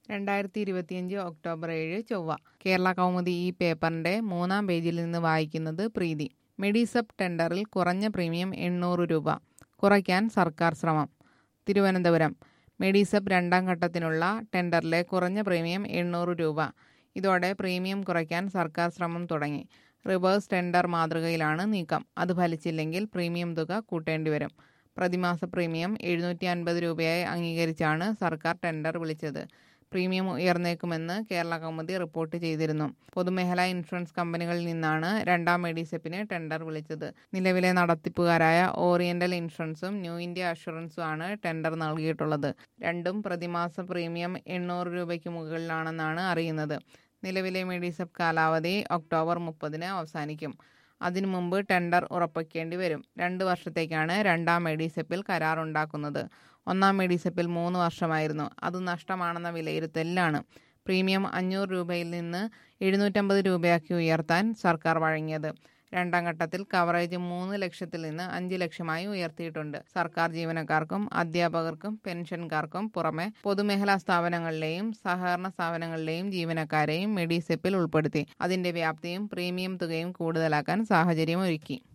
രണ്ടായിരത്തി ഇരുപത്തിയഞ്ച് ഒക്ടോബർ ഏഴ് ചൊവ്വ കേരള കൗമുദി ഈ പേപ്പറിന്റെ മൂന്നാം പേജിൽ നിന്ന് വായിക്കുന്നത് പ്രീതി മെഡിസബ് ടെൻഡറിൽ കുറഞ്ഞ പ്രീമിയം എണ്ണൂറ് രൂപ കുറയ്ക്കാൻ സർക്കാർ ശ്രമം തിരുവനന്തപുരം മെഡിസബ് രണ്ടാം ഘട്ടത്തിനുള്ള ടെൻഡറിലെ കുറഞ്ഞ പ്രീമിയം എണ്ണൂറ് രൂപ ഇതോടെ പ്രീമിയം കുറയ്ക്കാൻ സർക്കാർ ശ്രമം തുടങ്ങി റിവേഴ്സ് ടെൻഡർ മാതൃകയിലാണ് നീക്കം അത് ഫലിച്ചില്ലെങ്കിൽ പ്രീമിയം തുക കൂട്ടേണ്ടി വരും പ്രതിമാസ പ്രീമിയം എഴുന്നൂറ്റി അൻപത് രൂപയായി അംഗീകരിച്ചാണ് സർക്കാർ ടെൻഡർ വിളിച്ചത് പ്രീമിയം ഉയർന്നേക്കുമെന്ന് കേരള കൗമുദി റിപ്പോർട്ട് ചെയ്തിരുന്നു പൊതുമേഖലാ ഇൻഷുറൻസ് കമ്പനികളിൽ നിന്നാണ് രണ്ടാം മെഡിസെപ്പിന് ടെൻഡർ വിളിച്ചത് നിലവിലെ നടത്തിപ്പുകാരായ ഓറിയന്റൽ ഇൻഷുറൻസും ന്യൂ ഇന്ത്യ അഷുറൻസും ആണ് ടെൻഡർ നൽകിയിട്ടുള്ളത് രണ്ടും പ്രതിമാസ പ്രീമിയം എണ്ണൂറ് രൂപയ്ക്ക് മുകളിലാണെന്നാണ് അറിയുന്നത് നിലവിലെ മെഡിസെപ്പ് കാലാവധി ഒക്ടോബർ മുപ്പതിന് അവസാനിക്കും അതിനു മുമ്പ് ടെൻഡർ ഉറപ്പിക്കേണ്ടി വരും രണ്ട് വർഷത്തേക്കാണ് രണ്ടാം മെഡിസെപ്പിൽ കരാറുണ്ടാക്കുന്നത് ഒന്നാം മെഡിസെപ്പിൽ മൂന്ന് വർഷമായിരുന്നു അത് നഷ്ടമാണെന്ന വിലയിരുത്തലിലാണ് പ്രീമിയം അഞ്ഞൂറ് രൂപയിൽ നിന്ന് എഴുന്നൂറ്റമ്പത് രൂപയാക്കി ഉയർത്താൻ സർക്കാർ വഴങ്ങിയത് രണ്ടാം ഘട്ടത്തിൽ കവറേജ് മൂന്ന് ലക്ഷത്തിൽ നിന്ന് അഞ്ച് ലക്ഷമായി ഉയർത്തിയിട്ടുണ്ട് സർക്കാർ ജീവനക്കാർക്കും അധ്യാപകർക്കും പെൻഷൻകാർക്കും പുറമെ പൊതുമേഖലാ സ്ഥാപനങ്ങളിലെയും സഹകരണ സ്ഥാപനങ്ങളിലെയും ജീവനക്കാരെയും മെഡിസെപ്പിൽ ഉൾപ്പെടുത്തി അതിന്റെ വ്യാപ്തിയും പ്രീമിയം തുകയും കൂടുതലാക്കാൻ സാഹചര്യം ഒരുക്കി